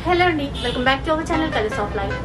Hello అండి welcome back to our channel colours of life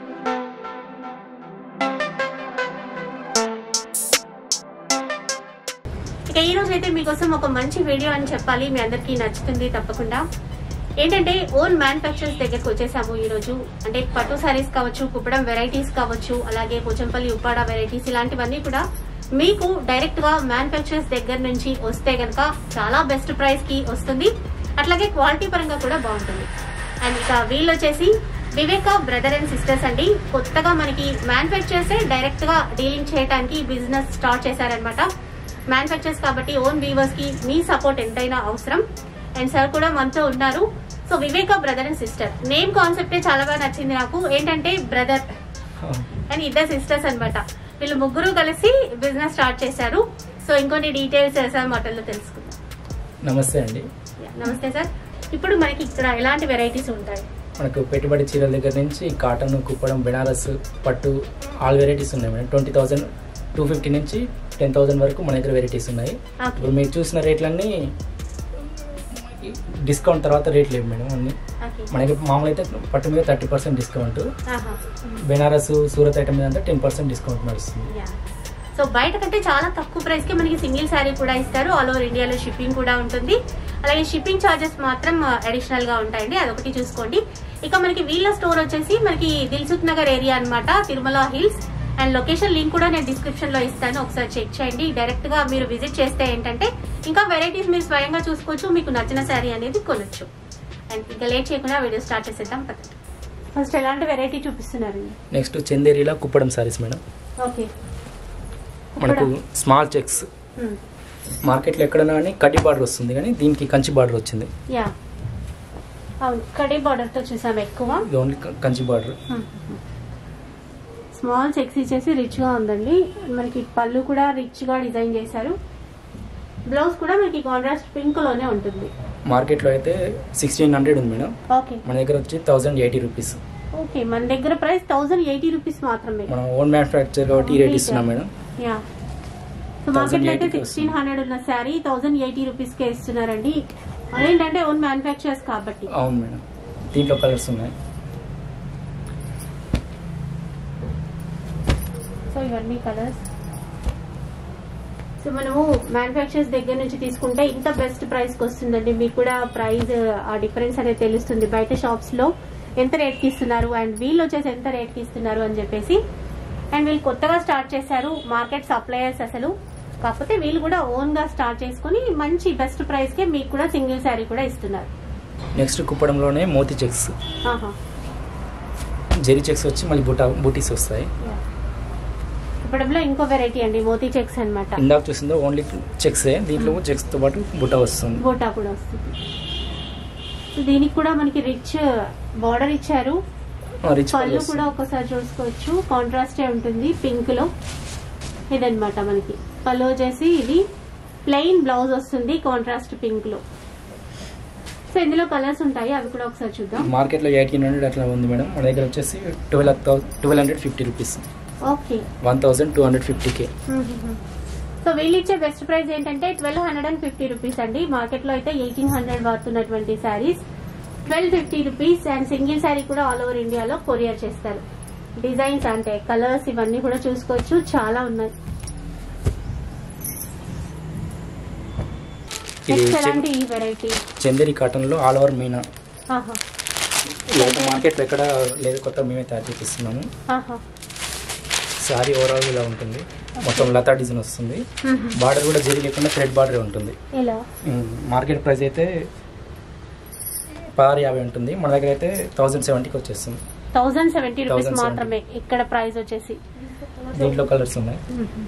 ఇక ఈ రోజు అయితే మీకోసం ఒక మంచి వీడియో అని చెప్పాలి మీ అందరికీ నచ్చుతుంది తప్పకుండా ఏంటంటే ఓన్ మ్యానుఫ్యాక్చర్స్ దగ్గరకు వచ్చేసాము ఈ రోజు అంటే పట్టు సారీస్ కావచ్చు కుప్పడం వెరైటీస్ కావచ్చు అలాగే పోచంపల్లి ఉప్పాడ వెరైటీస్ ఇలాంటివన్నీ కూడా మీకు డైరెక్ట్ గా మ్యానుఫ్యాక్చర్స్ దగ్గర నుంచి వస్తే గనక చాలా బెస్ట్ ప్రైస్ కి వస్తుంది అట్లాగే క్వాలిటీ పరంగా కూడా బాగుంటుంది అండ్ ఇక వీళ్ళు వచ్చేసి వివేక బ్రదర్ అండ్ సిస్టర్స్ అండి కొత్తగా మనకి మ్యానుఫ్యాక్చర్స్ డైరెక్ట్ గా డీలింగ్ చేయడానికి బిజినెస్ స్టార్ట్ చేశారనమాట మ్యానుఫ్యాక్చర్స్ కాబట్టి ఓన్ వీవర్స్ కి మీ సపోర్ట్ ఎంతైనా అవసరం అండ్ సార్ కూడా మనతో ఉన్నారు so Viveka brother and sister name కాన్సెప్టే చాలా బాగా నచ్చింది నాకు ఏంటంటే బ్రదర్ అండ్ ఇద్దరు సిస్టర్స్ అన్నమాట వీళ్ళు ముగ్గురు కలిసి బిజినెస్ స్టార్ట్ చేశారు సో ఇంకొన్ని డీటెయిల్స్ సార్ మాటల్లో తెలుసుకుందాం నమస్తే అండి Yeah, నమస్తే సార్ ఇప్పుడు మనకి ఇక్కడ ఎలాంటి వెరైటీస్ ఉంటాయి మనకు పెట్టుబడి చీరల దగ్గర నుంచి కాటన్ కుప్పడం బెనారస్ పట్టు ఆల్ వెరైటీస్ ఉన్నాయి madam twenty thousand two fifty నుంచి టెన్ థౌసండ్ వరకు మన దగ్గర వెరైటీస్ ఉన్నాయి ఓకే ఇప్పుడు మీరు చూసిన రేట్లన్నీ డిస్కౌంట్ తర్వాత రేట్లు లేవు మేడం అన్ని ఓకే మన దగ్గర మామూలు అయితే పట్టు మీద థర్టీ పర్సెంట్ డిస్కౌంట్ ఆహా బెనారస్ సూరత్ ఐటమ్ మీద అంతా టెన్ పర్సెంట్ డిస్కౌంట్ నడుస్తుంది యా సో బయట కంటే చాలా తక్కువ ప్రైస్ కి మనకి సింగిల్ శారీ కూడా ఇస్తారు ఆల్ ఓవర్ ఇండియాలో షిప్పింగ్ కూడా ఉంటుంది అలాగే షిప్పింగ్ చార్జెస్ మాత్రం అడిషనల్ గా ఉంటాయండి అదొకటి చూసుకోండి ఇక మనకి వీళ్ళ స్టోర్ వచ్చేసి మనకి దిల్సుఖ్ నగర్ ఏరియా అన్నమాట Tirumala hills and location link కూడా నేను డిస్క్రిప్షన్ లో ఇస్తాను ఒకసారి చెక్ చేయండి డైరెక్ట్ గా మీరు విజిట్ చేస్తే ఏంటంటే ఇంకా వెరైటీస్ మీరు స్వయంగా చూసుకోవచ్చు మీకు నచ్చిన శారీ అనేది కొనొచ్చు అండ్ ఇంకా లేట్ చేయకుండా వీడియో స్టార్ట్ చేసేద్దాం పదండి ఫస్ట్ ఎలాంటి వెరైటీ చూపిస్తున్నారు నెక్స్ట్ చందేరిలా కుప్పడం సారీస్ మేడం ఓకే మనకు స్మాల్ చెక్స్ మార్కెట్లో ఎక్కడైనా కానీ కడ్డీ బార్డర్ వస్తుంది కానీ దీనికి కంచి బార్డర్ వచ్చింది యా అవును కడీ బార్డర్ తో చూసాం ఎక్కువ ఇది only Kanchi border small checks ఇచ్చేసి రిచ్ గా ఉందండి మనకి పళ్ళు కూడా రిచ్ గా డిజైన్ చేశారు బ్లౌజ్ కూడా మనకి కాంట్రాస్ట్ పింక్ లోనే ఉంటుంది మార్కెట్లో అయితే సిక్స్టీన్ హండ్రెడ్ ఉంది మేడం ఓకే మన దగ్గర వచ్చి థౌసండ్ ఎయిటీ రూపీస్ ఓకే మన దగ్గర ప్రైస్ థౌసండ్ ఎయిటీ రూపీస్ మాత్రమే మనం ఓన్ మ్యానుఫ్యాక్చర్ కాబట్టి ఈ రేట్ ఇస్తున్నాం మేడం యా సో మార్కెట్ లో అయితే 1080 కి సిక్స్టీన్ హండ్రెడ్ ఉన్న శారీ థౌసండ్ ఎయిటీ రూపీస్ కే ఇస్తున్నారండి అదేంటంటే ఓన్ మ్యానుఫ్యాక్చర్స్ కాబట్టి అవును మేడం దీంట్లో కలర్స్ ఉన్నాయి సో ఇవన్నీ కలర్స్ సో మనము మ్యానుఫ్యాక్చర్స్ దగ్గర నుంచి తీసుకుంటే ఇంత బెస్ట్ ప్రైస్ కి వస్తుందండి మీకు కూడా ప్రైస్ ఆ డిఫరెన్స్ అనేది తెలుస్తుంది బయట షాప్స్ లో ఎంత రేట్ కి ఇస్తున్నారు అండ్ వీళ్ళు వచ్చేసి ఎంత రేట్ కి ఇస్తున్నారు అని చెప్పేసి అండ్ వీళ్ళు కొత్తగా స్టార్ట్ చేశారు మార్కెట్ సప్లయర్స్ అసలు కాకపోతే వీళ్ళు కూడా ఓన్ గా స్టార్ట్ చేసుకుని మంచి బెస్ట్ ప్రైస్ కి మీకు కూడా సింగిల్ శారీ కూడా ఇస్తున్నారు నెక్స్ట్ కుప్పడంలోనే మోతీ చెక్స్ ఆహా జెరీ చెక్స్ వచ్చి మళ్ళీ బుటా బూటీస్ వస్తాయి ఇప్పటిలో ఇంకో వెరైటీ అండి మోతీ చెక్స్ అన్నమాట ఇందాక చూసిందో ఓన్లీ చెక్సే దీంట్లో చెక్స్ తో పాటు బుటా వస్తుంది గోటా కూడా వస్తుంది సో దీనికి కూడా మనకి రిచ్ బార్డర్ ఇచ్చారు రిచ్ పళ్ళు కూడా ఒకసారి చూసుకోవచ్చు కాంట్రాస్టే ఉంటుంది పింక్ లో ఇదన్నమాట మనకి పళ్ళు వచ్చేసి ఇది ప్లెయిన్ బ్లౌజ్ వస్తుంది కాంట్రాస్ట్ పింక్ లో సో ఇందులో కలర్స్ ఉంటాయి అవి కూడా ఒకసారి చూద్దాం మార్కెట్లో ఎయిటీన్ హండ్రెడ్ అట్లా ఉంది మేడం మన దగ్గర వచ్చేసి twelve twelve hundred fifty rupees okay one thousand two hundred ఫిఫ్టీకే సో వీళ్ళు ఇచ్చే బెస్ట్ ప్రైస్ ఏంటంటే twelve hundred and fifty rupees అండి మార్కెట్ లో అయితే ఎయిటీన్ హండ్రెడ్ వాడుతున్నటువంటి sarees twelve fifty rupees and single saree కూడా ఆల్ ఓవర్ ఇండియాలో కొరియర్ చేస్తారు డిజైన్స్ అంటే కలర్స్ ఇవన్నీ కూడా చూసుకోవచ్చు చాలా ఉన్నాయి ఇది నెక్స్ట్ చెం- ఎలాంటి ఈ వెరైటీ చందేరి కాటన్లో ఆల్ ఓవర్ మీనా ఆహా ఇదైతే మార్కెట్లో ఎక్కడ లేదు కొత్త మేమే తయారు చేపిస్తున్నాము ఆహా శారీ ఓవరాల్ ఇలా ఉంటుంది మొత్తం లతా డిజైన్ వస్తుంది మ్మ్. బార్డర్ కూడా జరి లేకుండా థ్రెడ్ బార్డర్ ఉంటుంది ఇలా మ్మ్. మార్కెట్ ప్రైస్ అయితే పదహారు యాభై ఉంటుంది మన దగ్గర అయితే థౌజండ్ సెవెంటీకి వచ్చేస్తుంది థౌజండ్ సెవెంటీ రూపీస్ 1070. మాత్రమే ఇక్కడ ప్రైస్ వచ్చేసి దీంట్లో కలర్స్ ఉన్నాయి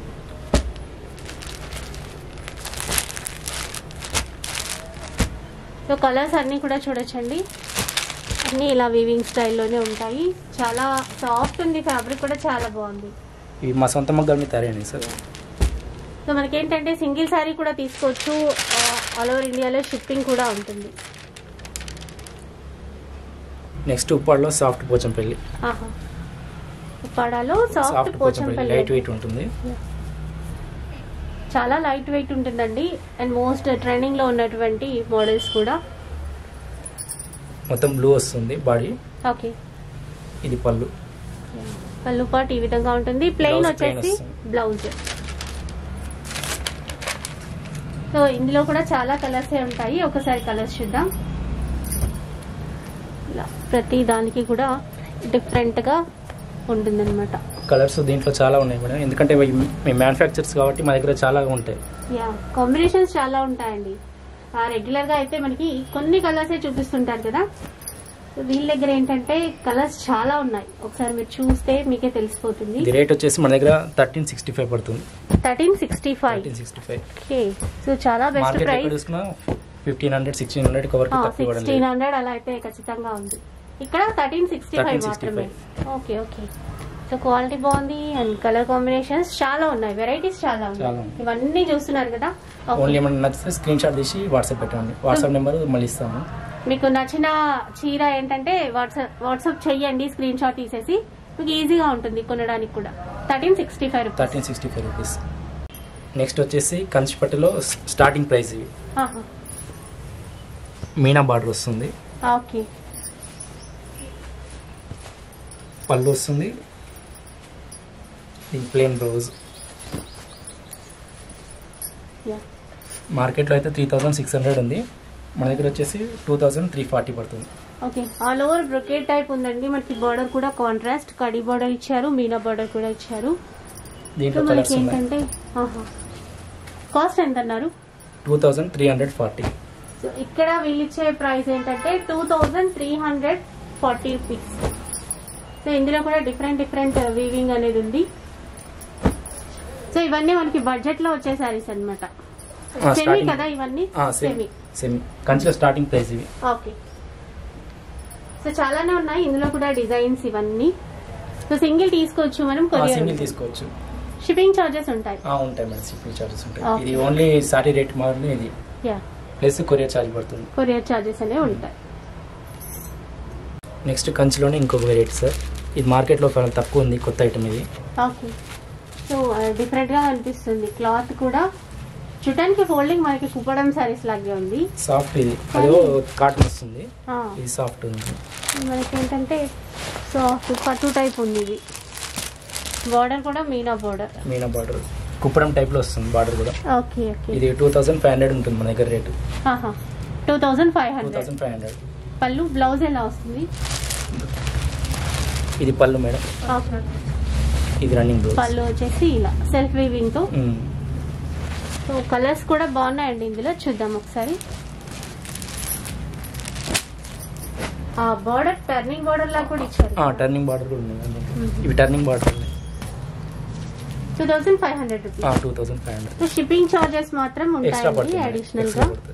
సో కలర్స్ అన్నీ కూడా చూడొచ్చండి అన్నీ ఇలా వీవింగ్ స్టైల్లోనే ఉంటాయి చాలా సాఫ్ట్ ఉంది ఫ్యాబ్రిక్ కూడా చాలా బాగుంది ఇవి మా సొంత మగ్గాల మీద తయారైనాయి సార్ సో మనకేంటంటే సింగిల్ శారీ కూడా తీసుకోవచ్చు ఆల్ ఓవర్ ఇండియాలో షిప్పింగ్ కూడా ఉంటుంది నెక్స్ట్ ఉప్పాడులో సాఫ్ట్ పోచంపల్లి ఆహా ఉప్పాడాలో soft soft Pochampally light Pochampally weight ఉంటుంది చాలా లైట్ వెయిట్ ఉంటుందండి అండ్ మోస్ట్ ట్రెండింగ్ లో ఉన్నటువంటి మోడల్స్ కూడా మొత్తం బ్లూ వస్తుంది బాడీ ఓకే ఇది పళ్ళు పళ్ళు పాటు ఈ విధంగా ఉంటుంది ప్లెయిన్ Blouse plain వచ్చేసి వస్తుంది. బ్లౌజ్ సో ఇందులో కూడా చాలా కలర్స్ ఉంటాయి ఒకసారి కలర్స్ చూద్దాం ఇలా ప్రతి దానికి కూడా డిఫరెంట్ గా ఉంటుందన్నమాట కలర్స్ దీంట్లో చాలా ఉన్నాయి మేడం ఎందుకంటే ఇవి మేము మ్యానుఫ్యాక్చర్స్ కాబట్టి మా దగ్గర చాలా ఉంటాయి యా కాంబినేషన్స్ చాలా ఉంటాయండి రెగ్యులర్ గా అయితే మనకి కొన్ని కలర్స్ చూపిస్తుంటారు కదా సో వీళ్ళ దగ్గర ఏంటంటే కలర్స్ చాలా ఉన్నాయి ఒకసారి మీరు చూస్తే మీకే తెలిసిపోతుంది ఇది రేట్ వచ్చేసి మన దగ్గర థర్టీన్ సిక్స్టీ ఫైవ్ పడుతుంది thirteen sixty five thirteen sixty five okay so చాలా బెస్ట్ మార్కెట్ ఎక్కడ ప్రైస్ చూసుకున్నా fifteen hundred sixteen hundred cover తక్కువ ఇవ్వడం సిక్స్టీన్ లేదు హండ్రెడ్ అలా అయితే ఖచ్చితంగా ఉంది ఇక్కడ థర్టీన్ సిక్స్టీ ఫైవ్ 1365. మాత్రమే ఓకే ఓకే సో క్వాలిటీ బాగుంది అండ్ కలర్ కాంబినేషన్స్ చాలా ఉన్నాయి వెరైటీస్ చాలా చాలా ఉన్నాయి ఉన్నాయి. ఇవన్నీ చూస్తున్నారు కదా Okay. ఓన్లీ ఏమైనా నచ్చితే స్క్రీన్ షాట్ తీసి వాట్సాప్ పెట్టండి వాట్సాప్ నెంబర్ మళ్ళీ ఇస్తాము మీకు నచ్చిన చీర ఏంటంటే వాట్సాప్ వాట్సాప్ చెయ్యండి స్క్రీన్ షాట్ తీసేసి మీకు ఈజీగా ఉంటుంది కొనడానికి కూడా thirteen sixty five rupees thirteen sixty five rupees next వచ్చేసి కంచిపట్టులో స్టార్టింగ్ ప్రైస్ ఇవి మీనా బార్డర్ వస్తుంది ఓకే పళ్ళు వస్తుంది ఇది ప్లేన్ బ్లౌజ్ యా మార్కెట్లో అయితే త్రీ థౌజండ్ సిక్స్ హండ్రెడ్ ఉంది మన దగ్గర వచ్చేసి టూ థౌజండ్ త్రీ ఫార్టీ పడుతుంది okay all over brocade type ఉందండి మనకి బార్డర్ కూడా కాంట్రాస్ట్ కడి బార్డర్ ఇచ్చారు మీనా బార్డర్ కూడా ఇచ్చారు సో దీంట్లో మనకి కలర్స్ ఉన్నాయి ఏంటంటే కాస్ట్ ఎంత అన్నారు two thousand three hundred forty so ఇక్కడ వీళ్ళు ఇచ్చే ప్రైస్ ఏంటంటే two thousand three hundred forty rupees so ఇందులో కూడా డిఫరెంట్ డిఫరెంట్ వీవింగ్ అనేది ఉంది సో ఇవన్నీ మనకి బడ్జెట్ లో వచ్చే సారీస్ అనమాట సెమీ కదా ఇవన్నీ సేమ్ సెమీ సేమ్ కంచిలో స్టార్టింగ్ ప్రైస్ ఇవి ఓకే సో చాలానే ఉన్నాయి ఇందులో కూడా డిజైన్స్ ఇవన్నీ సో సింగిల్ తీసుకోవచ్చు మనం సింగిల్ కొరియర్ తీసుకోవచ్చు షిప్పింగ్ చార్జెస్ ఉంటాయి ఆ, ఉంటాయి మేడం షిప్పింగ్ చార్జెస్ ఉంటాయి Okay. ఇది ఓన్లీ సారీ రేట్ మాత్రమే ఇది యా ప్లస్ కొరియర్ ఛార్జ్ పడుతుంది కొరియర్ చార్జెస్ అనేవి ఉంటాయి నెక్స్ట్ కంచిలోనే ఇంకొక వెరైటీ సార్ ఇది మార్కెట్లో చాలా తక్కువ ఉంది కొత్త ఐటమ్ ఇది ఓకే సో డిఫరెంట్ గా అనిపిస్తుంది క్లాత్ కూడా చూడడానికి ఫోల్డింగ్ మనకి కుప్పడం సారీస్ లాగే ఉంది సాఫ్ట్ ఇది అదో కాటన్ వస్తుంది ఆ, ఇది సాఫ్ట్ ఉంది మనకి ఏంటంటే సాఫ్ట్ పట్టు టైప్ ఉంది ఇది బార్డర్ కూడా మీనా బార్డర్ మీనా బార్డర్ కుప్పడం టైప్లో వస్తుంది బార్డర్ కూడా ఓకే ఓకే ఇది టూ థౌసండ్ ఫైవ్ హండ్రెడ్ ఉంటుంది మన దగ్గర rate two thousand five two hundred thousand five hundred పళ్ళు బ్లౌజ్ ఎలా వస్తుంది ఇది పళ్ళు మేడం ఓకే ఇది రన్నింగ్ బ్లౌజ్ పళ్ళు వచ్చేసి ఇలా సెల్ఫ్ వీవింగ్ తో మ్మ్. సో కలర్స్ కూడా బాగున్నాయండి ఇందులో చూద్దాం ఒకసారి ఆ బార్డర్ టర్నింగ్ బార్డర్ లా కూడా ఇచ్చారు ఆ, టర్నింగ్ బార్డర్ కూడా ఉంది మ్మ్. ఇవి టర్నింగ్ బార్డర్ ఉన్నాయి two thousand five hundred rupees two thousand five hundred so shipping charges మాత్రం ఎక్స్ట్రా ఉంటాయండి పడుతుంది అడిషనల్ ఎక్స్ట్రా గా పడుతుంది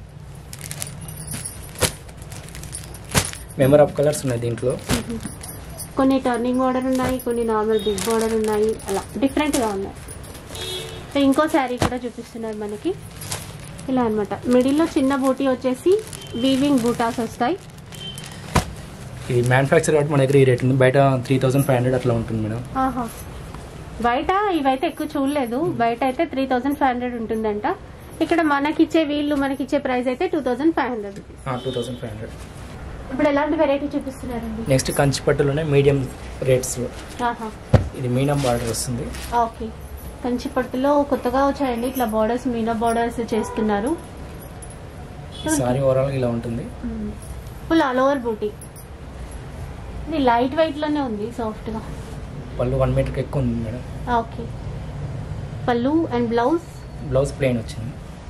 మెంబర్ ఆఫ్ కలర్స్ ఉన్నాయి దీంట్లో మ్మ్. కొన్ని టర్నింగ్ బార్డర్ ఉన్నాయి కొన్ని నార్మల్ బిగ్ బార్డర్ ఉన్నాయి అలా డిఫరెంట్ గా ఉన్నాయి సో ఇంకో శారీ కూడా చూపిస్తున్నారు మనకి ఇలా అనమాట మిడిల్లో చిన్న బూటీ వచ్చేసి వీవింగ్ బూటాస్ వస్తాయి ఇది మ్యానుఫ్యాక్చర్ కాబట్టి మన దగ్గర ఈ రేట్ ఉంది బయట త్రీ థౌసండ్ ఫైవ్ హండ్రెడ్ అట్లా ఉంటుంది మేడం ఆహా బయట ఇవైతే ఎక్కువ చూడలేదు బయట అయితే త్రీ థౌజండ్ ఫైవ్ హండ్రెడ్ ఉంటుందంట ఇక్కడ మనకిచ్చే వీళ్ళు మనకిచ్చే ప్రైస్ అయితే two thousand five hundred rupees two thousand five hundred ఇప్పుడు ఎలాంటి వెరైటీ చూపిస్తున్నారండి నెక్స్ట్ కంచి పట్టులోనే మీడియం రేట్స్ ఆహా ఇది మీడియం బార్డర్ వస్తుంది ఓకే కంచి పట్టులో కొత్తగా వచ్చాయండి ఇట్లా బార్డర్స్ మీనా బార్డర్స్ చేస్తున్నారు సారీ ఓవరాల్ ఇలా ఉంటుంది ఫుల్ ఆల్ ఓవర్ బూటీ ఇది లైట్ వెయిట్ లోనే ఉంది సాఫ్ట్ గా పళ్ళు వన్ మీటర్కి ఎక్కువ ఉంది మేడం ఓకే పళ్ళు అండ్ బ్లౌజ్ బ్లౌజ్ ప్లెయిన్ వచ్చింది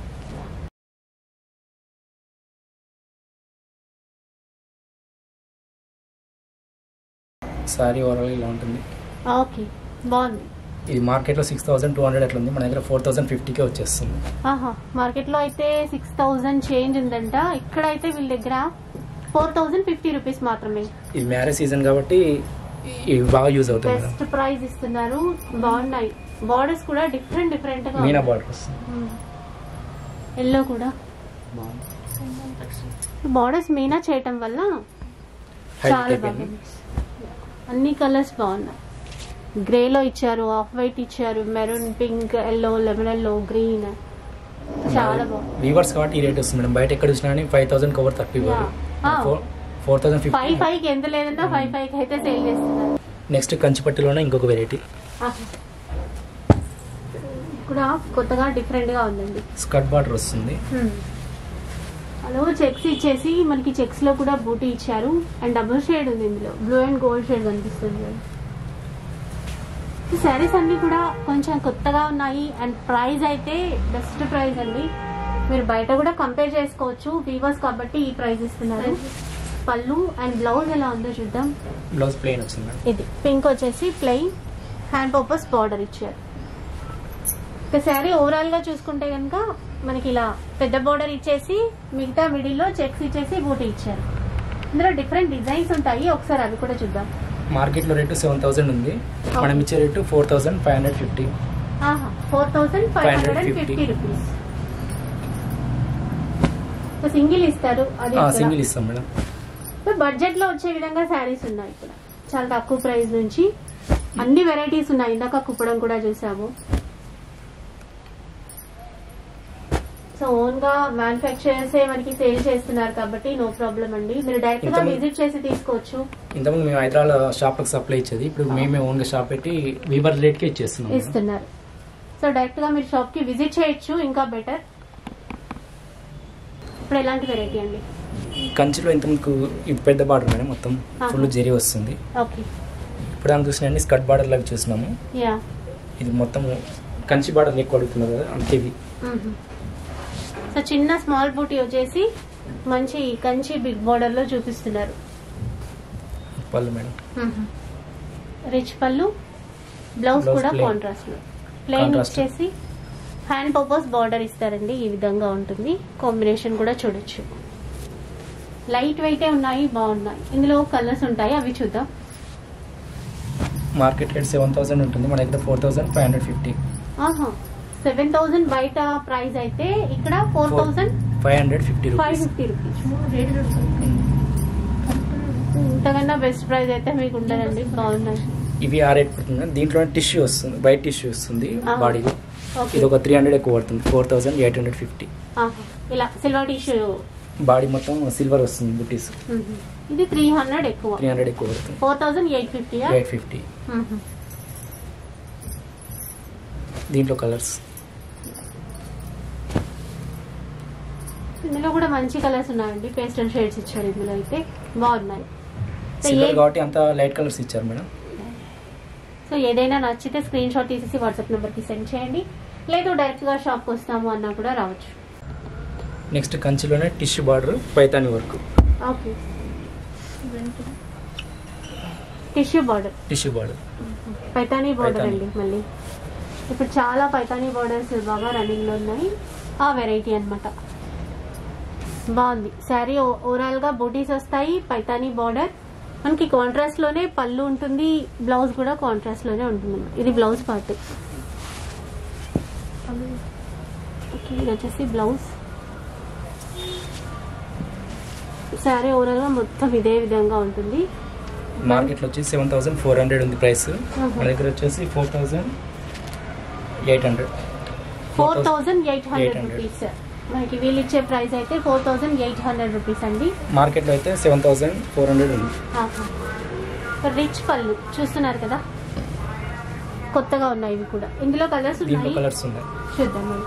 సారీ ఓవరాల్ ఇలా ఉంటుంది ఓకే బాగుంది ఇది మార్కెట్లో సిక్స్ థౌసండ్ టూ హండ్రెడ్ అట్లా ఉంది మన దగ్గర ఫోర్ థౌసండ్ ఫిఫ్టీకే వచ్చేస్తుంది ఆహా మార్కెట్ లో అయితే సిక్స్ థౌజండ్ చేంజ్ ఉందంట ఇక్కడ అయితే వీళ్ళ దగ్గర ఫోర్ థౌజండ్ ఫిఫ్టీ రూపీస్ మాత్రమే ఇది మ్యారేజ్ సీజన్ కాబట్టి ఇవి బాగా యూజ్ అవుతాయి మేడం బెస్ట్ ప్రైస్ ఇస్తున్నారు బాగున్నాయి బార్డర్స్ కూడా డిఫరెంట్ డిఫరెంట్ గా మీనా బార్డర్ వస్తుంది ఎల్లో కూడా బార్డర్స్ మీనా చేయటం వల్ల Height చాలా అయిపోయింది. బాగుంది అన్ని కలర్స్ బాగున్నాయి గ్రేలో ఇచ్చారు ఆఫ్ వైట్ ఇచ్చారు maroon pink yellow lemon yellow green చాలా బాగుంది వీవర్స్ కాబట్టి ఈ రేట్ వస్తుంది మేడం బయట ఎక్కడ చూసినా కానీ ఫైవ్ థౌసండ్ కవర్ తక్కువ ఇవ్వరు Yeah. Ah. Four four thousand five fifty five కి ఎంత లేదన్నా ఫైవ్ ఫైవ్ కి అయితే సేల్ చేస్తున్నారు నెక్స్ట్ కంచిపట్టులోనే ఇంకొక వెరైటీ ఆహా. కూడా కొత్తగా డిఫరెంట్ గా ఉందండి స్కర్ట్ బార్డర్ వస్తుంది హలో చెక్స్ ఇచ్చేసి మనకి చెక్స్ లో కూడా బూటీ ఇచ్చారు అండ్ డబుల్ షేడ్ ఉంది ఇందులో బ్లూ అండ్ గోల్డ్ షేడ్ కనిపిస్తుంది ఈ శారీస్ అన్ని కూడా కొంచెం కొత్తగా ఉన్నాయి అండ్ ప్రైస్ అయితే బెస్ట్ ప్రైస్ అండి మీరు బయట కూడా కంపేర్ చేసుకోవచ్చు వీవర్స్ కాబట్టి ఈ ప్రైస్ ఇస్తున్నారు పళ్ళు అండ్ బ్లౌజ్ ఎలా ఉందో చూద్దాం బ్లౌజ్ ప్లెయిన్ వచ్చింది మేడం ఇది పింక్ వచ్చేసి ప్లెయిన్ హ్యాండ్ పర్పస్ బార్డర్ ఇచ్చారు ఇక శారీ ఓవరాల్ గా చూసుకుంటే కనుక మనకి ఇలా పెద్ద బార్డర్ ఇచ్చేసి మిగతా మిడిల్ లో చెక్స్ ఇచ్చేసి బూటీ ఇచ్చారు ఇందులో డిఫరెంట్ డిజైన్స్ ఉంటాయి ఒకసారి అవి కూడా చూద్దాం మార్కెట్ లో రేటు సెవెన్ థౌసండ్ ఉంది మనం ఇచ్చే rate four thousand five hundred fifty ఆహా four thousand five hundred and 550 fifty rupees single ఇస్తారు అది సింగిల్ ఇస్తాం మేడం బడ్జెట్ లో వచ్చే విధంగా శారీస్ ఉన్నాయి ఇక్కడ చాలా తక్కువ ప్రైస్ నుంచి అన్ని వెరైటీస్ ఉన్నాయి ఇందాక కుప్పడం కూడా చూసాము సో ఓన్ గా మ్యానుఫ్యాక్చరర్స్ మనకి సేల్ చేస్తున్నారు కాబట్టి నో ప్రాబ్లం అండి మీరు డైరెక్ట్ గా ఇంతకుముందు- విజిట్ చేసి తీసుకోవచ్చు ఇంతకుముందు మేము హైదరాబాద్ షాప్లకు సప్లై ఇచ్చేది ఇప్పుడు మేమే ఓన్ గా షాప్ పెట్టి వీవర్ రేట్కి ఇచ్చేస్తున్నాం మేడం. ఇస్తున్నారు సో డైరెక్ట్ గా మీరు షాప్ కి విజిట్ చేయొచ్చు ఇంకా బెటర్ ఇప్పుడు ఎలాంటి వెరైటీ అండి కంచిలో ఇంత మీకు ఈ పెద్ద బార్డర్ మేడం మొత్తం ఫుల్ ఆహా. జెరీ వస్తుంది ఓకే ఇప్పుడు దాన్ని చూసినండి స్కర్ట్ బార్డర్ లాగా చూసినాము యా ఇది మొత్తం కంచి బార్డర్ ఎక్కువ అడుగుతున్నారు కదా అంతే ఇది సో చిన్న స్మాల్ బూటీ వచ్చేసి మంచి కంచి బిగ్ బార్డర్ లో చూపిస్తున్నారు పళ్ళు మేడం రిచ్ పళ్ళు బ్లౌజ్ Blouse కూడా plain. కాంట్రాస్ట్ లో ప్లెయిన్ Contrast. వచ్చేసి హ్యాండ్ పర్పస్ బార్డర్ ఇస్తారండి ఈ విధంగా ఉంటుంది కాంబినేషన్ కూడా చూడొచ్చు లైట్ వెయిటే ఉన్నాయి బాగున్నాయి ఇందులో కలర్స్ ఉంటాయి అవి చూద్దాం మార్కెట్ రేట్ సెవెన్ థౌసండ్ ఉంటుంది మన దగ్గర four thousand five hundred fifty ఆహా సెవెన్ థౌసండ్ బయట ప్రైస్ అయితే ఇక్కడ four thousand five hundred fifty five rupees fifty rupees ఇంతకన్నా బెస్ట్ ప్రైస్ అయితే మీకు ఉండదండి బాగున్నాయి ఇవి ఆ రేట్ పడుతుంది దీంట్లో టిష్యూ వస్తుంది వైట్ టిష్యూ వస్తుంది ఆహా. బాడీలో ఓకే ఇది ఒక త్రీ హండ్రెడ్ ఎక్కువ పడుతుంది four thousand eight hundred fifty ఆహా. ఇలా సిల్వర్ టిష్యూ బాడీ మొత్తం సిల్వర్ వస్తుంది బుటీస్ ఇది త్రీ హండ్రెడ్ ఎక్కువ త్రీ హండ్రెడ్ ఎక్కువ పడుతుంది four thousand eight fifty eight fifty దీంట్లో కలర్స్ ఇందులో కూడా మంచి కలర్స్ ఉన్నాయండి పేస్టల్ షేడ్స్ ఇచ్చారు ఇందులో అయితే బాగున్నాయి సో సిల్వర్ ఏ- కాబట్టి అంత లైట్ కలర్స్ ఇచ్చారు మేడం సో ఏదైనా నచ్చితే స్క్రీన్ షాట్ తీసేసి వాట్సాప్ నెంబర్కి సెండ్ చేయండి లేదు డైరెక్ట్గా షాప్కి వస్తాము అన్నా కూడా రావచ్చు నెక్స్ట్ కంచిలోనే tissue border Paithani work okay tissue border tissue border Paithani border Paithani. అండి మళ్ళీ ఇప్పుడు చాలా పైతానీ బార్డర్స్ బాగా రన్నింగ్ లో ఉన్నాయి ఆ వెరైటీ అన్నమాట బాగుంది శారీ ఓవరాల్ గా బూటీస్ వస్తాయి పైతానీ బార్డర్ మనకి కాంట్రాస్ట్ లోనే పళ్ళు ఉంటుంది బ్లౌజ్ కూడా కాంట్రాస్ట్ లోనే ఉంటుంది ఇది బ్లౌజ్ పార్ట్ ఓకే ఇది వచ్చేసి బ్లౌజ్ శారీ ఓవరాల్ గా మొత్తం ఇదే విధంగా ఉంటుంది మార్కెట్లో వచ్చి సెవెన్ థౌసండ్ ఫోర్ హండ్రెడ్ ఉంది ప్రైస్ మన దగ్గర వచ్చేసి four thousand eight hundred four thousand eight hundred 800. Rupees మనకి వీళ్ళు ఇచ్చే ప్రైస్ అయితే four thousand eight hundred rupees అండి మార్కెట్లో అయితే సెవెన్ థౌసండ్ ఫోర్ హండ్రెడ్ ఉంది రిచ్ పళ్ళు చూస్తున్నారు కదా కొత్తగా ఉన్నాయి ఇవి కూడా ఇందులో కలర్స్ దీంట్లో ఉన్నాయి కలర్స్ ఉన్నాయి చూద్దాం మనం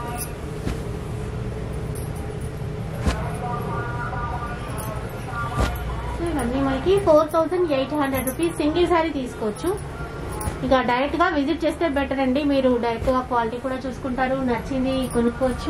సో ఇవన్నీ మనకి four thousand eight hundred rupees single sari తీసుకోవచ్చు ఇక డైరెక్ట్ గా విజిట్ చేస్తే బెటర్ అండి మీరు డైరెక్ట్ గా క్వాలిటీ కూడా చూసుకుంటారు నచ్చింది కొనుక్కోవచ్చు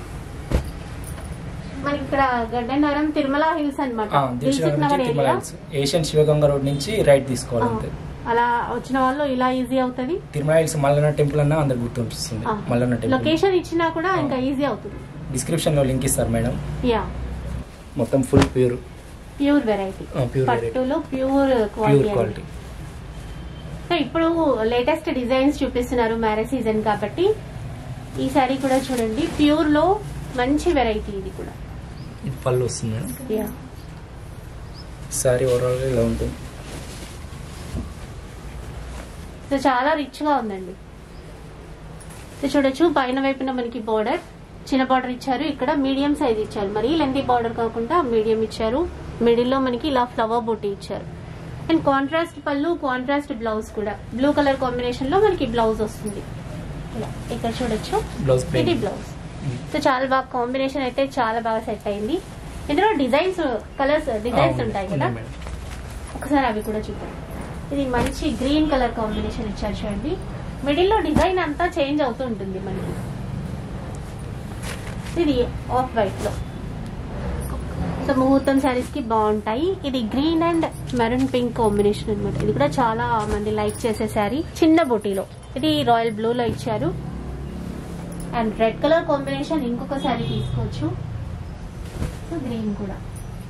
మనకి ఇక్కడ గడ్డన్నవరం తిరుమల హిల్స్ అనమాట ఆ, దిల్సుఖ్ నగర్ నుంచి Tirumala hills. Asian Shivaganga road నుంచి రైట్ తీసుకోవాలి అంతే అలా వచ్చిన వాళ్ళు ఇలా ఈజీ అవుతుంది తిరుమల హిల్స్ మల్లన్న టెంపుల్ అన్న అందరికి గుర్తుంటుంది ఆ. మల్లన్న టెంపుల్ లొకేషన్ ఇచ్చినా కూడా ఇంకా ఈజీ అవుతుంది డిస్క్రిప్షన్ లో లింక్ ఇస్తారు మేడం యా మొత్తం full pure pure variety pure variety పట్టులో pure pure quality quality so ఇప్పుడు లేటెస్ట్ డిజైన్స్ చూపిస్తున్నారు మ్యారేజ్ సీజన్ కాబట్టి ఈ సారీ కూడా చూడండి ప్యూర్ లో మంచి వెరైటీ ఇది కూడా ఇది పళ్ళు వస్తుంది మేడం యా సారీ ఓవరాల్ ఇలా ఉంటుంది సో చాలా రిచ్ గా ఉందండి సో చూడొచ్చు పైన వైపున మనకి బార్డర్ చిన్న బార్డర్ ఇచ్చారు ఇక్కడ మీడియం సైజ్ ఇచ్చారు మరి లెంతీ బార్డర్ కాకుండా మీడియం ఇచ్చారు మిడిల్లో మనకి ఇలా ఫ్లవర్ బూటీ ఇచ్చారు అండ్ కాంట్రాస్ట్ పళ్ళు కాంట్రాస్ట్ బ్లౌజ్ కూడా బ్లూ కలర్ కాంబినేషన్ లో మనకి బ్లౌజ్ వస్తుంది ఇలా ఇక్కడ చూడొచ్చు బ్లౌజ్ ఇది ప్లెయిన్ బ్లౌజ్ సో చాలా బాగా కాంబినేషన్ అయితే చాలా బాగా సెట్ అయింది ఇందులో డిజైన్స్ కలర్స్ డిజైన్స్ ఉంటాయి కదా ఒకసారి అవి కూడా చూద్దాం ఇది మంచి గ్రీన్ కలర్ కాంబినేషన్ ఇచ్చారు చూడండి మిడిల్ లో డిజైన్ అంతా చేంజ్ అవుతూ ఉంటుంది మనకి ఇది ఆఫ్ వైట్ లో సో ముహూర్తం శారీస్ కి బాగుంటాయి ఇది green and maroon pink combination అన్నమాట ఇది కూడా చాలా మంది లైక్ చేసే శారీ చిన్న బుటీలో ఇది రాయల్ బ్లూ లో ఇచ్చారు అండ్ రెడ్ కలర్ కాంబినేషన్ ఇంకొక శారీ తీసుకోవచ్చు సో గ్రీన్ కూడా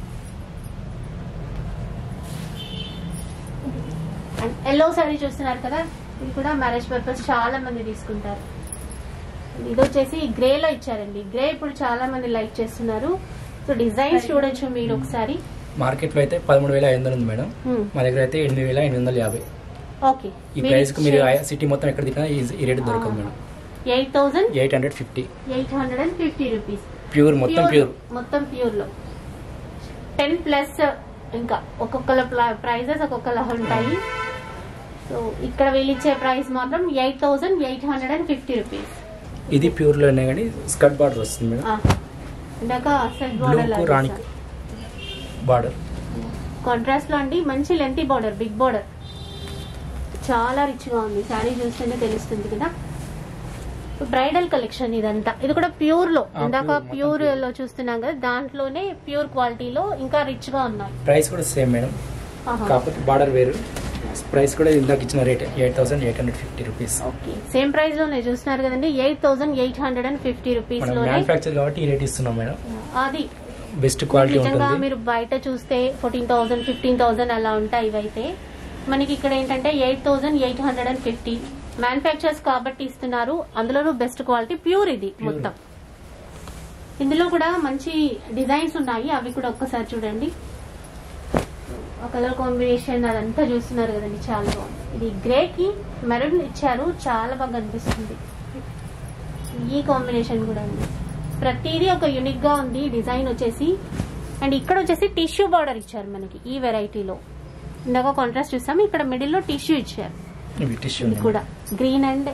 అండ్ ఎల్లో శారీ చూస్తున్నారు కదా ఇది కూడా మ్యారేజ్ పర్పస్ చాలా మంది తీసుకుంటారు ఇది వచ్చేసి గ్రే లో ఇచ్చారండి గ్రే ఇప్పుడు చాలా మంది లైక్ చేస్తున్నారు సో డిజైన్స్ చూడొచ్చు మీరు ఒకసారి మార్కెట్ లో అయితే పదమూడు వేల ఐదు వందలు ఉంది మేడం మా దగ్గర అయితే ఎనిమిది వేల ఎనిమిది వందల యాభై ఓకే ఈ ప్రైస్ కు మీరు సిటీ మొత్తం ఎక్కడ తిన్నా ఈ- ఈ రేట్ దొరకదు madam eight thousand eight hundred fifty eight hundred and fifty rupees pure మొత్తం ప్యూర్ మొత్తం ప్యూర్ లో టెన్ ప్లస్ ఇంకా ఒక్కొక్కల ప్రైజెస్ ఒక్కొక్కలా ఉంటాయి సో ఇక్కడ వీళ్ళు ఇచ్చే ప్రైస్ మాత్రం eight thousand eight hundred and fifty rupees ఇది ప్యూర్ లోనే కానీ స్కర్ట్ బార్డర్ వస్తుంది మేడం ఇందాక సెట్ బ్లూ కు రాణి బార్డర్ బార్డర్ కాంట్రాస్ట్ లో అండి మంచి లెంతీ బార్డర్ బిగ్ బార్డర్ చాలా రిచ్ గా ఉంది శారీ చూస్తేనే తెలుస్తుంది కదా బ్రైడల్ కలెక్షన్ ఇదంతా ఇది కూడా ప్యూర్ లో ఆ, ఇందాక pure, మొత్తం ప్యూర్ pure. లో చూస్తున్నాం కదా దాంట్లోనే ప్యూర్ క్వాలిటీలో ఇంకా రిచ్ గా ఉన్నాయి ప్రైస్ కూడా సేమ్ మేడం ఆహా. కాకపోతే బార్డర్ వేరు ప్రైస్ కూడా ఇందాక ఇచ్చిన rate eight thousand eight hundred fifty rupees okay same price లోనే చూస్తున్నారు కదండి eight thousand eight hundred and fifty rupees మనం లోనే మ్యానుఫ్యాక్చర్ కాబట్టి ఈ రేట్ ఇస్తున్నాం మేడం అది బెస్ట్ క్వాలిటీ నిజంగా ఉంటుంది మీరు బయట చూస్తే ఫోర్టీన్ థౌసండ్ ఫిఫ్టీన్ థౌసండ్ అలా ఉంటాయి ఇవైతే మనకి ఇక్కడ ఏంటంటే eight thousand eight hundred and fifty manufactures కాబట్టి ఇస్తున్నారు అందులోనూ బెస్ట్ క్వాలిటీ ప్యూర్ ఇది Pure. మొత్తం ఇందులో కూడా మంచి డిజైన్స్ ఉన్నాయి అవి కూడా ఒక్కసారి చూడండి ఆ కలర్ కాంబినేషన్ అదంతా చూస్తున్నారు కదండి చాలా బాగుంది ఇది గ్రే కి మెరూన్ ఇచ్చారు చాలా బాగా అనిపిస్తుంది ఈ కాంబినేషన్ కూడా ఉంది ప్రతిదీ ఒక యూనిక్ గా ఉంది డిజైన్ వచ్చేసి అండ్ ఇక్కడ వచ్చేసి టిష్యూ బార్డర్ ఇచ్చారు మనకి ఈ వెరైటీలో ఇందాక కాంట్రాస్ట్ చూసాం ఇక్కడ మిడిల్ లో టిష్యూ ఇచ్చారు ఇవి టిష్యూ ఇది కూడా గ్రీన్ అండ్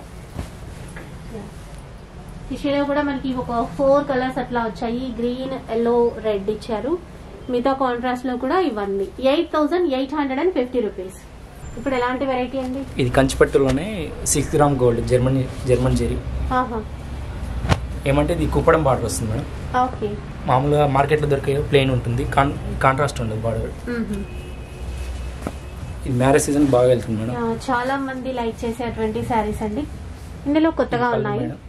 టిష్యూలో కూడా మనకి ఒక ఫోర్ కలర్స్ అట్లా వచ్చాయి గ్రీన్ ఎల్లో రెడ్ ఇచ్చారు మిగతా కాంట్రాస్ట్ లో కూడా ఇవ్వండి eight thousand eight hundred and fifty rupees ఇప్పుడు ఎలాంటి వెరైటీ అండి ఇది కంచిపట్టులోనే six gram gold German German zari ఆహా ఏమంటే ఇది కుప్పడం బార్డర్ వస్తుంది మేడం ఓకే మామూలుగా మార్కెట్లో దొరికే ప్లెయిన్ ఉంటుంది కాన్ కాంట్రాస్ట్ ఉండదు బార్డర్ ఇది మ్యారేజ్ సీజన్ బాగా వెళ్తుంది మేడం ఆ, చాలా మంది లైక్ చేసేటువంటి శారీస్ అండి ఇందులో కొత్తగా పళ్ళు ఉన్నాయి మేడం.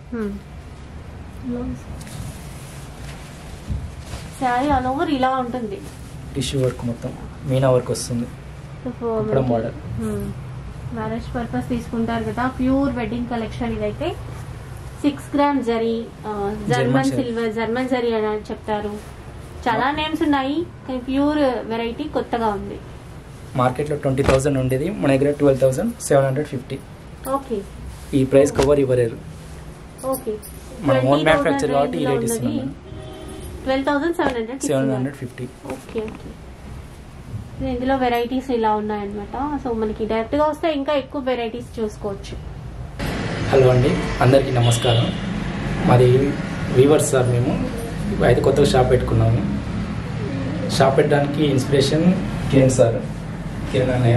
శారీ ఆల్ ఓవర్ ఇలా ఉంటుంది టిష్యూ వర్క్ మొత్తం మీనా వర్క్ వస్తుంది కుప్పడం border. మ్యారేజ్ పర్పస్ తీసుకుంటారు కదా ప్యూర్ వెడ్డింగ్ కలెక్షన్ ఇదైతే six gram zari German German zari. Silver German zari అని చెప్తారు చాలా నేమ్స్ ఉన్నాయి కానీ ప్యూర్ వెరైటీ కొత్తగా ఉంది మార్కెట్లో ట్వంటీ థౌసండ్ ఉండేది మన దగ్గర twelve thousand seven hundred fifty okay ఈ ప్రైస్ కవర్ ఇవ్వలేరు ఓకే మన ఓన్ మ్యానుఫ్యాక్చర్ కాబట్టి ఈ రేట్ ఇస్తున్నాం madam twelve thousand seven hundred seven hundred fifty okay okay so ఇందులో వెరైటీస్ ఇలా ఉన్నాయన్నమాట సో మనకి డైరెక్ట్ గా వస్తే ఇంకా ఎక్కువ వెరైటీస్ చూసుకోవచ్చు హలో అండి అందరికీ నమస్కారం మాది వీవర్స్ సార్ మేము అయితే కొత్తగా షాప్ పెట్టుకున్నాము షాప్ పెట్టడానికి ఇన్స్పిరేషన్ కిరణ్ సార్ కిరణ్ అన్నయ్య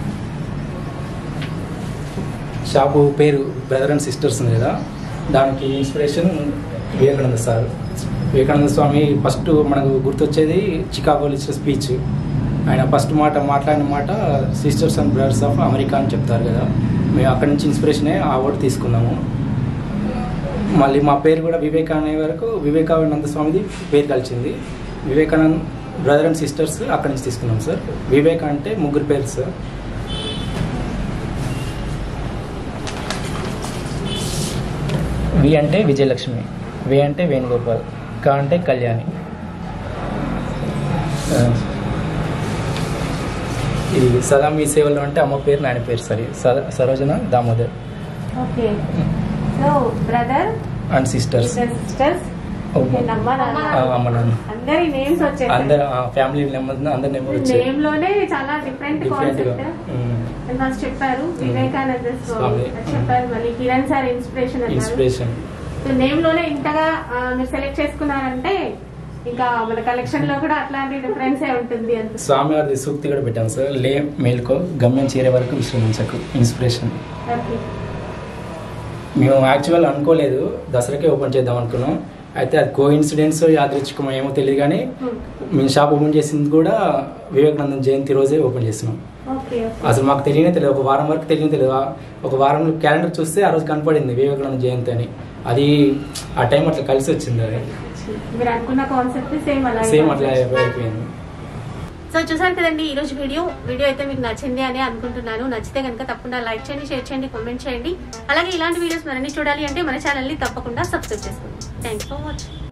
షాపు పేరు బ్రదర్ అండ్ సిస్టర్స్ ఉంది కదా దానికి inspiration Vivekananda sir Vivekananda Swami first మనకు గుర్తొచ్చేది చికాగోలో ఇచ్చిన స్పీచ్ ఆయన ఫస్ట్ మాట మాట్లాడిన మాట sisters and brothers of America అని చెప్తారు కదా మేము అక్కడి నుంచి ఇన్స్పిరేషనే ఆ వర్డ్ తీసుకున్నాము మళ్ళీ మా పేరు కూడా వివేక అనే వరకు వివేకానంద స్వామిది పేరు కలిసింది వివేకానంద్ బ్రదర్ అండ్ సిస్టర్స్ అక్కడి నుంచి తీసుకున్నాం సార్ వివేక అంటే ముగ్గురు పేరు సార్ వి అంటే విజయలక్ష్మి వే అంటే వేణుగోపాల్ క అంటే కళ్యాణి ఆ, ఇది సదా మీ సేవలో అంటే అమ్మ పేరు నాయన పేరు సరే సర- Sarojana Damodar okay so brother and sisters sisters నేను నమ్మరా? ఆ, అమ్మ నాన్న అందరి నేమ్స్ వచ్చేసాయి అందరు ఫ్యామిలీ నెంబర్ అందరి నెంబర్ వచ్చాయి నేమ్ లోనే చాలా డిఫరెంట్ డిఫరెంట్ గా కాన్సెప్ట్ ఉమ్. ఫస్ట్ చెప్పారు వివేకానంద స్వామి స్వామి. అది చెప్పారు మళ్ళీ కిరణ్ సార్ ఇన్స్పిరేషన్ అన్నారు ఇన్స్పిరేషన్ నేమ్ లోనే ఇంతగా ఆ, మీరు సెలెక్ట్ చేసుకున్నారంటే ఇంకా మన కలెక్షన్ లో కూడా అట్లాంటి డిఫరెన్స్ ఉంటుంది అంత స్వామివారి సూక్తి కూడా పెట్టాను సార్ లే మేల్కో గమ్యం చేరే వరకు విశ్రమించకు ఇన్స్పిరేషన్ ఓకే మేము యాక్చువల్ అనుకోలేదు దసరాకే ఓపెన్ చేద్దాం అనుకున్నాం అయితే అది కో ఇన్సిడెంట్స్ యాదృచ్ఛికమో ఏమో తెలియదు కానీ మేము షాప్ ఓపెన్ చేసింది కూడా వివేకానందం జయంతి రోజే ఓపెన్ చేసినాం ఓకే ఓకే అసలు మాకు తెలియనే తెలియదు ఒక వారం వరకు తెలియని తెలియదు ఆ- ఒక వారం క్యాలెండర్ చూస్తే ఆ రోజు కనపడింది వివేకానంద జయంతి అని అది ఆ టైం అట్లా కలిసి వచ్చింది అది మీరు అనుకున్న కాన్సెప్ట్ సేమ్ అలా సేమ్ అట్లా అయిపోయింది సో చూసారు కదండి ఈ రోజు వీడియో వీడియో అయితే మీకు నచ్చింది అని అనుకుంటున్నాను నచ్చితే కనుక తప్పకుండా లైక్ చేయండి షేర్ చేయండి కామెంట్ చేయండి అలాగే ఇలాంటి వీడియోస్ మరిన్ని చూడాలి అంటే మన ఛానల్ని తప్పకుండా సబ్స్క్రైబ్ చేసుకోండి థ్యాంక్స్ ఫర్ వాచింగ్